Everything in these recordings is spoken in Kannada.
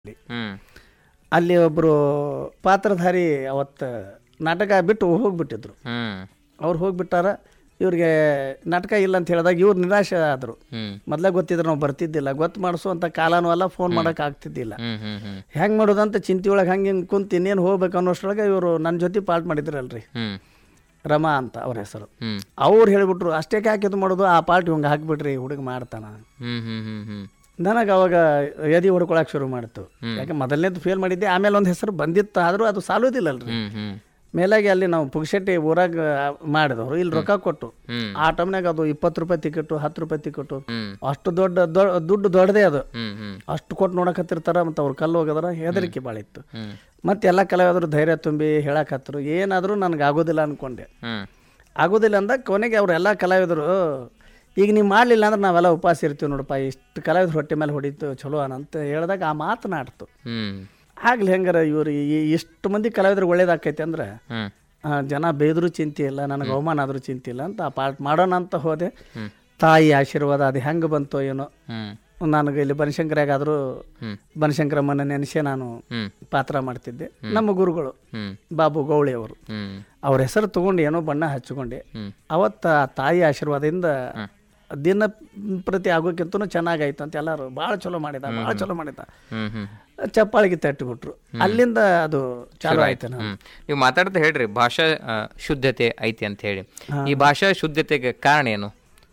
ಹ್ಮ್ ಅಲ್ಲಿ ಒಬ್ಬರು ಪಾತ್ರಧಾರಿ ಅವತ್ತು ನಾಟಕ ಬಿಟ್ಟು ಹೋಗ್ಬಿಟ್ಟಿದ್ರು ಹ್ಮ್ ಅವ್ರು ಹೋಗ್ಬಿಟ್ಟಾರ ಇವ್ರಿಗೆ ನಾಟಕ ಇಲ್ಲ ಅಂತ ಹೇಳಿದಾಗ ಇವ್ರು ನಿರಾಶೆ ಆದರು ಹ್ಮ್ ಮೊದಲೇ ಗೊತ್ತಿದ್ರೆ ನಾವು ಬರ್ತಿದ್ದಿಲ್ಲ ಗೊತ್ತು ಮಾಡಿಸುವಂಥ ಕಾಲನೂ ಅಲ್ಲ ಫೋನ್ ಮಾಡೋಕೆ ಆಗ್ತಿದ್ದಿಲ್ಲ ಹ್ಮ್ ಹ್ಮ್ ಹ್ಮ್ ಹೆಂಗೆ ಮಾಡೋದಂತ ಚಿಂತೆ ಒಳಗೆ ಹಂಗೆ ಹಿಂಗೆ ಕುಂತು ಇನ್ನೇನು ಹೋಗ್ಬೇಕು ಅನ್ನೋಷ್ಟ್ರೊಳಗೆ ಇವರು ನನ್ನ ಜೊತೆ ಪಾಲ್ಟ್ ಮಾಡಿದ್ರಲ್ರಿ ಹ್ಮ್ ರಮಾ ಅಂತ ಅವ್ರ ಹೆಸರು ಹ್ಮ್ ಅವ್ರು ಹೇಳಿಬಿಟ್ರು ಅಷ್ಟೇ ಯಾಕೆ ಇದು ಮಾಡೋದು ಆ ಪಾರ್ಟಿ ಹಿಂಗೆ ಹಾಕ್ಬಿಟ್ರಿ ಹುಡುಗ ಮಾಡ್ತಾನ ಹ್ಮ್ ಹ್ಮ್ ಹ್ಮ್ ಹ್ಮ್ ನನಗೆ ಅವಾಗ ಎದಿ ಹೊಡ್ಕೊಳಕ್ಕೆ ಶುರು ಮಾಡ್ತು ಯಾಕೆ ಮೊದಲನೇದು ಫೇಲ್ ಮಾಡಿದ್ದೆ ಆಮೇಲೆ ಒಂದು ಹೆಸರು ಬಂದಿತ್ತು ಆದರೂ ಅದು ಸಾಲೋದಿಲ್ಲಲ್ರಿ ಹ್ಮ್ ಹ್ಮ್ ಮೇಲಾಗಿ ಅಲ್ಲಿ ನಾವು ಪುಗ್ಶೆಟ್ಟಿ ಊರಾಗ ಮಾಡಿದವರು ಇಲ್ಲಿ ರೊಕ್ಕ ಕೊಟ್ಟು ಹ್ಮ್. ಆ ಟೈಮ್ನಾಗ ಅದು ಇಪ್ಪತ್ತು ರೂಪಾಯಿ ಟಿಕೆಟು ಹತ್ತು ರೂಪಾಯಿ ಟಿಕೆಟು ಹ್ಮ್ ಅಷ್ಟು ದೊಡ್ಡ ದೊ- ದುಡ್ಡು ದೊಡ್ಡದೇ ಅದು ಹ್ಮ್ ಹ್ಮ್ ಅಷ್ಟು ಕೊಟ್ಟು ನೋಡಕತ್ತಿರ್ತಾರ ಮತ್ತು ಅವ್ರು ಕಲ್ಲು ಹೋಗದ್ರ ಹೆದರಿಕೆ ಭಾಳ ಇತ್ತು ಹ್ಮ್ ಮತ್ತು ಎಲ್ಲ ಕಲಾವಿದರು ಧೈರ್ಯ ತುಂಬಿ ಹೇಳಕತ್ತರು ಏನಾದರೂ ನನಗೆ ಆಗೋದಿಲ್ಲ ಅಂದ್ಕೊಂಡೆ ಹ್ಮ್ ಆಗೋದಿಲ್ಲ ಅಂದಾಗ ಕೊನೆಗೆ ಅವರೆಲ್ಲ ಕಲಾವಿದರು ಈಗ ನೀವು ಮಾಡಲಿಲ್ಲ ಅಂದ್ರೆ ನಾವೆಲ್ಲ ಉಪವಾಸ ಇರ್ತೀವಿ ನೋಡಪ್ಪ ಇಷ್ಟು ಕಲಾವಿದ್ರು ಹೊಟ್ಟೆ ಮೇಲೆ ಹೊಡಿತು ಚಲೋ ಅಂತ ಹೇಳಿದಾಗ ಆ ಮಾತನಾಡ್ತು ಹ್ಮ್ ಆಗ್ಲಿ ಹೆಂಗಾರ ಇವರು ಇಷ್ಟು ಮಂದಿ ಕಲಾವಿದ್ರಿಗೆ ಒಳ್ಳೇದಾಕೈತೆ ಅಂದ್ರೆ ಹ್ಮ್ ಆ, ಜನ ಬೇದರೂ ಚಿಂತೆ ಇಲ್ಲ ನನಗೆ ಅವಮಾನ ಆದರೂ ಚಿಂತೆ ಇಲ್ಲ ಅಂತ ಆ ಪಾರ್ಟ್ ಮಾಡೋಣ ಅಂತ ಹೋದೆ ತಾಯಿ ಆಶೀರ್ವಾದ ಅದು ಹೆಂಗೆ ಬಂತೋ ಏನೋ ಹ್ಮ್ ನನಗೆ ಇಲ್ಲಿ ಬನಶಂಕರಿಗಾದರೂ ಹ್ಮ್ ಬನಶಂಕರಮ್ಮನ ನೆನೆಸೇ ನಾನು ಹ್ಮ್ ಪಾತ್ರ ಮಾಡ್ತಿದ್ದೆ ನಮ್ಮ ಗುರುಗಳು ಹ್ಮ್ ಬಾಬು ಗೌಳಿ ಅವರು ಹ್ಮ್ ಅವ್ರ ಹೆಸರು ತೊಗೊಂಡು ಏನೋ ಬಣ್ಣ ಹಚ್ಕೊಂಡೆ ಹ್ಮ್ ಅವತ್ತು ಆ ತಾಯಿ ಆಶೀರ್ವಾದದಿಂದ ದಿನ ಪ್ರತಿ ಆಗೋಕ್ಕಿಂತನೂ ಚೆನ್ನಾಗಾಯ್ತು ಅಂತ ಎಲ್ಲರೂ ಭಾಳ ಚಲೋ ಮಾಡಿದ ಭಾಳ ಚಲೋ ಮಾಡಿದ ಹ್ಮ್ ಹ್ಮ್ ಚಪ್ಪಾಳಿಗೆ ತಟ್ಟಿಬಿಟ್ರು ಅಲ್ಲಿಂದ ಅದು ಚಾಲು ಆಯ್ತು ನಾನು ಹ್ಮ್ ನೀವು ಮಾತಾಡ್ತಾ ಹೇಳ್ರಿ ಭಾಷಾ ಆ, ಶುದ್ಧತೆ ಐತಿ ಅಂತ ಹೇಳಿ ಈ ಭಾಷಾ ಶುದ್ಧತೆಗೆ ಕಾರಣ ಏನು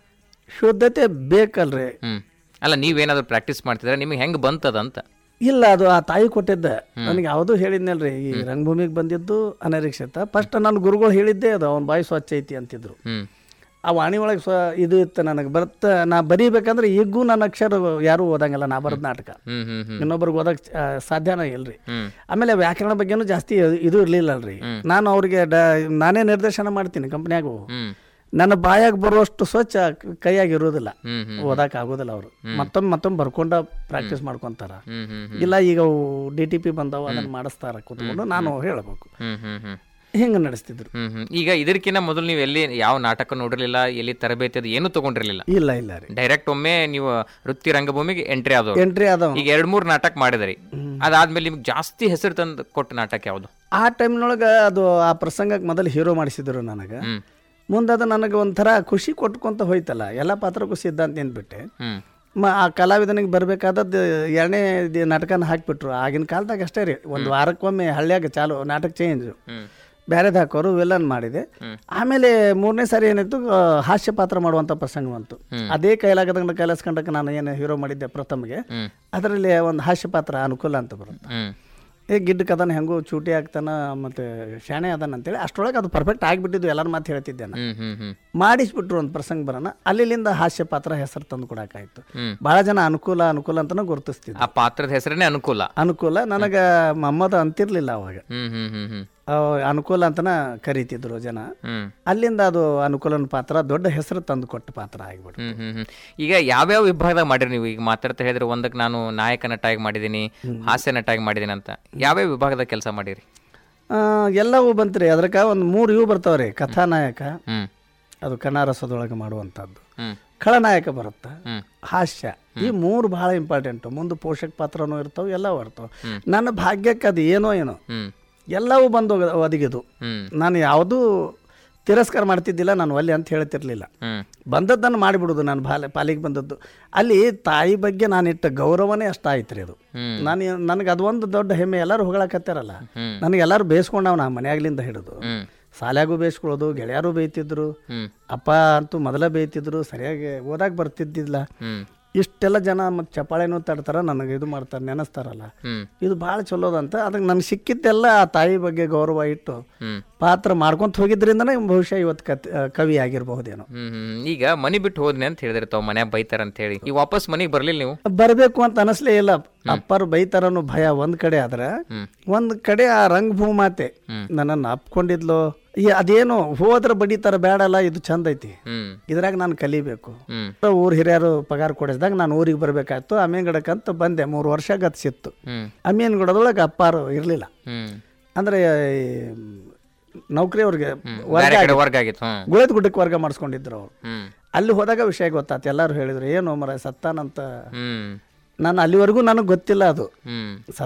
ಶುದ್ಧತೆ ಬೇಕಲ್ರಿ ಹ್ಮ್ ಅಲ್ಲ ನೀವೇನಾದ್ರೂ ಪ್ರಾಕ್ಟೀಸ್ ಮಾಡ್ತಿದ್ರೆ ನಿಮಗೆ ಹೆಂಗ್ ಬಂತದ ಅಂತ ಇಲ್ಲ ಅದು ಆ ತಾಯಿ ಕೊಟ್ಟಿದ್ದ ನನಗೆ ಯಾವುದೂ ಹೇಳಿದ್ನಲ್ರಿ ಈ ರಂಗಭೂಮಿಗೆ ಬಂದಿದ್ದು ಅನಿರೀಕ್ಷಿತ ಫಸ್ಟ್ ನನ್ನ ಗುರುಗಳು ಹೇಳಿದ್ದೇ ಅದು ಅವ್ನ ಬಾಯಿ ಸ್ವಚ್ಛ ಐತಿ ಅಂತಿದ್ರು ಹ್ಮ್ ಆ ವಾಣಿ ಒಳಗೆ ಸ್ವ ಇದು ಇತ್ತು ನನಗೆ ಬರುತ್ತ ನಾ ಬರೀಬೇಕಂದ್ರೆ ಈಗೂ ನನ್ನ ಅಕ್ಷರ ಯಾರೂ ಓದಂಗಿಲ್ಲ ನಾ ಬರೆದ ನಾಟಕ ಹ್ಮ್ ಹ್ಮ್ ಹ್ಮ್ ಇನ್ನೊಬ್ರಿಗೆ ಓದಕ್ಕೆ ಆ, ಸಾಧ್ಯನೇ ಇಲ್ರಿ ಹ್ಮ್ ಆಮೇಲೆ ವ್ಯಾಕರಣ ಬಗ್ಗೆನೂ ಜಾಸ್ತಿ ಇದು ಇರಲಿಲ್ಲಲ್ರಿ ನಾನು ಅವ್ರಿಗೆ ಡ ನಾನೇ ನಿರ್ದೇಶನ ಮಾಡ್ತೀನಿ ಕಂಪ್ನ್ಯಾಗು ಹ್ಮ್ ನನ್ನ ಬಾಯಾಗ ಬರುವಷ್ಟು ಸ್ವಚ್ಛ ಕೈಯಾಗಿ ಇರೋದಿಲ್ಲ ಹ್ಮ್ ಹ್ಮ್ ಓದಕ್ಕೆ ಆಗೋದಿಲ್ಲ ಅವರು ಮತ್ತೊಮ್ಮೆ ಮತ್ತೊಮ್ಮೆ ಬರ್ಕೊಂಡ ಪ್ರಾಕ್ಟೀಸ್ ಮಾಡ್ಕೊಂತಾರ ಹ್ಮ್ ಹ್ಮ್ ಇಲ್ಲ ಈಗ ಅವು ಡಿ ಟಿ ಪಿ ಬಂದವ ಅದನ್ನು ಮಾಡಿಸ್ತಾರ ಕೂತ್ಕೊಂಡು ನಾನು ಹೇಳಬೇಕು ಹ್ಮ್ ಹ್ಮ್ ಹ್ಮ್ ಹಿಂಗೆ ನಡೆಸ್ತಿದ್ರು ಹ್ಮ್ ಹ್ಮ್ ಈಗ ಇದಕ್ಕಿಂತ ಮೊದಲು ನೀವು ಎಲ್ಲಿ ಯಾವ ನಾಟಕ ನೋಡಿರ್ಲಿಲ್ಲ ಎಲ್ಲಿ ತರಬೇತಿ ಅದು ಏನು ತಗೊಂಡಿರ್ಲಿಲ್ಲ ಇಲ್ಲ ಇಲ್ಲ ರೀ ಡೈರೆಕ್ಟ್ ಒಮ್ಮೆ ನೀವು ವೃತ್ತಿ ರಂಗಭೂಮಿಗೆ ಎಂಟ್ರಿ ಆದವ್ರು ಎಂಟ್ರಿ ಆದವ ಈಗ ಎರಡ್ ಮೂರ್ ನಾಟಕ ಮಾಡಿದ್ರಿ ಅದಾದ್ಮೇಲೆ ನಿಮ್ಗೆ ಜಾಸ್ತಿ ಹೆಸರು ತಂದು ಕೊಟ್ಟ ನಾಟಕ ಯಾವುದು ಆ ಟೈಮ್ನೊಳಗೆ ಅದು ಆ ಪ್ರಸಂಗಕ್ಕೆ ಮೊದಲು ಹೀರೋ ಮಾಡಿಸಿದ್ರು ನನಗೆ ಹ್ಮ್ ಮುಂದೆ ಅದು ನನಗೆ ಒಂಥರ ಖುಷಿ ಕೊಟ್ಕೊಂತ ಹೋಯ್ತಲ್ಲ ಎಲ್ಲ ಪಾತ್ರಕ್ಕೂ ಸಿದ್ಧಾಂತ ನಿಂತ್ಬಿಟ್ಟೆ ಹ್ಮ್ ಮ ಆ ಕಲಾವಿದನಿಗೆ ಬರಬೇಕಾದದ್ದು ಎರಡನೇ ದಿ- ನಾಟಕನ ಹಾಕಿಬಿಟ್ರು ಆಗಿನ ಕಾಲದಾಗ ಅಷ್ಟೇ ರೀ ಒಂದು ವಾರಕ್ಕೊಮ್ಮೆ ಹಳ್ಳಿಯಾಗ ಚಾಲು ನಾಟಕ ಚೇಂಜು ಹ್ಮ್ ಬೇರೆದು ಹಾಕೋರು ವಿಲನ್ ಮಾಡಿದೆ ಆಮೇಲೆ ಮೂರನೇ ಸಾರಿ ಏನಾಯ್ತು ಆ, ಹಾಸ್ಯ ಪಾತ್ರ ಮಾಡುವಂಥ ಪ್ರಸಂಗ ಬಂತು ಅದೇ ಕೈಲಾಗದಂಗ ಕೈಲಾಸ್ಕೊಂಡಕ್ಕೆ ನಾನು ಏನು ಹೀರೋ ಮಾಡಿದ್ದೆ ಪ್ರಥಮಗೆ ಹ್ಮ್ ಅದರಲ್ಲಿ ಒಂದು ಹಾಸ್ಯ ಪಾತ್ರ ಅನುಕೂಲ ಅಂತ ಬರುತ್ತೆ ಹ್ಮ್ ಏ ಗಿಡ್ಡಕ್ಕೆ ಅದನ್ನು ಹೆಂಗೂ ಚೂಟಿ ಆಗ್ತಾನ ಮತ್ತು ಶಾಣೆ ಅದಾನ ಅಂತೇಳಿ ಅಷ್ಟರೊಳಗೆ ಅದು ಪರ್ಫೆಕ್ಟ್ ಆಗಿಬಿಟ್ಟಿದ್ದು ಎಲ್ಲರ ಮಾತು ಹೇಳ್ತಿದ್ದೆ ನಾನು ಹ್ಮ್ ಹ್ಮ್ ಹ್ಮ್ ಮಾಡಿಸ್ಬಿಟ್ರು ಒಂದು ಪ್ರಸಂಗ ಬರೋಣ ಅಲ್ಲಿಂದ ಹಾಸ್ಯ ಪಾತ್ರ ಹೆಸರು ತಂದು ಕೊಡೋಕ್ಕಾಯ್ತು ಹ್ಮ್. ಭಾಳ ಜನ ಅನುಕೂಲ ಅನುಕೂಲ ಅಂತಲೂ ಗುರುತಿಸ್ತಿದ್ದೆ ಆ ಪಾತ್ರದ ಹೆಸರೇ ಅನುಕೂಲ ಅನುಕೂಲ ನನಗೆ ಮಮ್ಮದ ಅಂತಿರ್ಲಿಲ್ಲ ಅವಾಗ ಹ್ಮ್ ಹ್ಮ್ ಹ್ಮ್ ಹ್ಮ್ ಅವ್ ಅನುಕೂಲ ಅಂತನ ಕರೀತಿದ್ರು ಜನ ಹ್ಮ್ ಅಲ್ಲಿಂದ ಅದು ಅನುಕೂಲನ ಪಾತ್ರ ದೊಡ್ಡ ಹೆಸರು ತಂದು ಕೊಟ್ಟ ಪಾತ್ರ ಆಗಿಬಿಡ್ತು ಹ್ಮ್ ಹ್ಮ್ ಹ್ಮ್ ಈಗ ಯಾವ್ಯಾವ ವಿಭಾಗದಾಗ ಮಾಡಿರಿ ನೀವು ಈಗ ಮಾತಾಡ್ತಾ ಹೇಳಿದ್ರೆ ಒಂದಕ್ಕೆ ನಾನು ನಾಯಕ ನಟಾಗಿ ಮಾಡಿದ್ದೀನಿ ಹಾಸ್ಯ ನಟಾಗಿ ಮಾಡಿದ್ದೀನಿ ಅಂತ ಯಾವ್ಯಾವ ವಿಭಾಗದಾಗ ಕೆಲಸ ಮಾಡಿರಿ ಆ, ಎಲ್ಲವೂ ಬಂತ್ರಿ ಅದ್ರಕ ಒಂದು ಮೂರು ಇವು ಬರ್ತಾವ್ರಿ ಕಥಾನಾಯಕ ಹ್ಮ್ ಅದು ಕನ್ನಡಸದೊಳಗೆ ಮಾಡುವಂಥದ್ದು ಹ್ಮ್ ಖಳನಾಯಕ ಬರುತ್ತೆ ಹ್ಮ್ ಹಾಸ್ಯ ಈ ಮೂರು ಭಾಳ ಇಂಪಾರ್ಟೆಂಟು ಮುಂದೆ ಪೋಷಕ ಪಾತ್ರನೂ ಇರ್ತಾವೆ ಎಲ್ಲವೂ ಇರ್ತಾವೆ ನನ್ನ ಭಾಗ್ಯಕ್ಕೆ ಅದು ಏನೋ ಏನೋ ಹ್ಮ್ ಎಲ್ಲವೂ ಬಂದು ಒಗ- ಒದಗಿದು ಹ್ಮ್ ನಾನು ಯಾವುದೂ ತಿರಸ್ಕಾರ ಮಾಡ್ತಿದ್ದಿಲ್ಲ ನಾನು ಒಲ್ಲೆ ಅಂತ ಹೇಳ್ತಿರ್ಲಿಲ್ಲ ಹ್ಮ್ ಬಂದದ್ದನ್ನು ಮಾಡಿಬಿಡೋದು ನಾನು ಬಾಲ ಪಾಲಿಗೆ ಬಂದದ್ದು ಅಲ್ಲಿ ತಾಯಿ ಬಗ್ಗೆ ನಾನು ಇಟ್ಟ ಗೌರವನೇ ಅಷ್ಟಾಯ್ತು ರೀ ಅದು ಹ್ಮ್ ನಾನು ನನಗೆ ಅದೊಂದು ದೊಡ್ಡ ಹೆಮ್ಮೆ ಎಲ್ಲರೂ ಹೊಗಳಕತ್ತಾರಲ್ಲ ಹ್ಮ್. ನನಗೆ ಎಲ್ಲರೂ ಬೇಯಿಸ್ಕೊಂಡವ್ ನಾ ಮನೆಯಾಗ್ಲಿಂದ ಹಿಡಿದು ಹ್ಮ್ ಶಾಲ್ಯಾಗೂ ಬೇಯಿಸ್ಕೊಳ್ಳೋದು ಗೆಳೆಯರು ಬೇಯ್ತಿದ್ರು ಹ್ಮ್ ಅಪ್ಪ ಅಂತೂ ಮೊದಲ ಬೇಯ್ತಿದ್ರು ಸರಿಯಾಗಿ ಓದಾಕ್ ಬರ್ತಿದ್ದಿಲ್ಲ ಹ್ಮ್ ಇಷ್ಟೆಲ್ಲ ಜನ ಮತ್ತು ಚಪ್ಪಾಳೆನೂ ತಡ್ತಾರ ನನಗೆ ಇದು ಮಾಡ್ತಾರೆ ನೆನೆಸ್ತಾರಲ್ಲ ಹ್ಮ್ ಇದು ಭಾಳ ಚಲೋದಂತ ಅದಕ್ಕೆ ನನಗೆ ಸಿಕ್ಕಿದ್ದೆಲ್ಲ ಆ ತಾಯಿ ಬಗ್ಗೆ ಗೌರವ ಇಟ್ಟು ಹ್ಮ್ ಪಾತ್ರ ಮಾಡ್ಕೊಂತ ಹೋಗಿದ್ರಿಂದನೇ ಬಹುಶಃ ಇವತ್ತು ಕತ್ ಕವಿ ಆಗಿರಬಹುದೇನೋ ಹ್ಮ್ ಹ್ಮ್ ಈಗ ಮನಿ ಬಿಟ್ಟು ಹೋದ್ನಿ ಅಂತ ಹೇಳಿದ್ರಿ ತಾವ್ ಮನ್ಯಾಗ ಬೈತಾರ ಅಂತ ಹೇಳಿ ಈಗ ವಾಪಸ್ ಮನಿಗೆ ಬರ್ಲಿಲ್ಲ ನೀವು ಬರಬೇಕು ಅಂತ ಅನಿಸ್ಲೇ ಇಲ್ಲ ಅಪ್ಪರು ಬೈತಾರನ್ನೋ ಭಯ ಒಂದ್ ಕಡೆ ಆದ್ರೆ ಹ್ಮ್. ಒಂದ್ ಕಡೆ ಆ ರಂಗಭೂಮಾತೆ ನನ್ನನ್ನು ಅಪ್ಕೊಂಡಿದ್ಲು ಈ ಅದೇನು ಹೋದ್ರ ಬಡಿತಾರ ಬೇಡಲ್ಲ ಇದು ಚಂದ ಐತಿ ಹ್ಮ್ ಇದ್ರಾಗ ನಾನು ಕಲಿಬೇಕು ಹ್ಮ್ ಊರ್ ಹಿರಿಯರು ಪಗಾರ ಕೊಡಿಸಿದಾಗ ನಾನು ಊರಿಗೆ ಬರಬೇಕಾಯ್ತು ಅಮೀನ್ಗಡಕ್ಕಂತ ಬಂದೆ ಮೂರು ವರ್ಷ ಗತಿಸಿತ್ತು ಹ್ಮ್ ಅಮೀನ್ಗಡದೊಳಗೆ ಅಪ್ಪಾರು ಇರಲಿಲ್ಲ ಹ್ಮ್ ಅಂದ್ರೆ ಈ ನೌಕರಿ ಅವ್ರಿಗೆ ಬೇರೆ ಕಡೆ ವರ್ಗ ಆಗಿತ್ತು ಹ್ಮ್ ಗುಳದ ಗುಡ್ಡಕ್ಕೆ ವರ್ಗ ಮಾಡಿಸ್ಕೊಂಡಿದ್ರು ಅವ್ರು ಹ್ಮ್ ಅಲ್ಲಿ ಹೋದಾಗ ವಿಷಯ ಗೊತ್ತಾತು ಎಲ್ಲರೂ ಹೇಳಿದ್ರು ಏನು ಮರ ಸತ್ತಾನಂತ ಹ್ಮ್ ನಾನು ಅಲ್ಲಿವರೆಗೂ ನನಗೆ ಗೊತ್ತಿಲ್ಲ ಅದು ಹ್ಮ್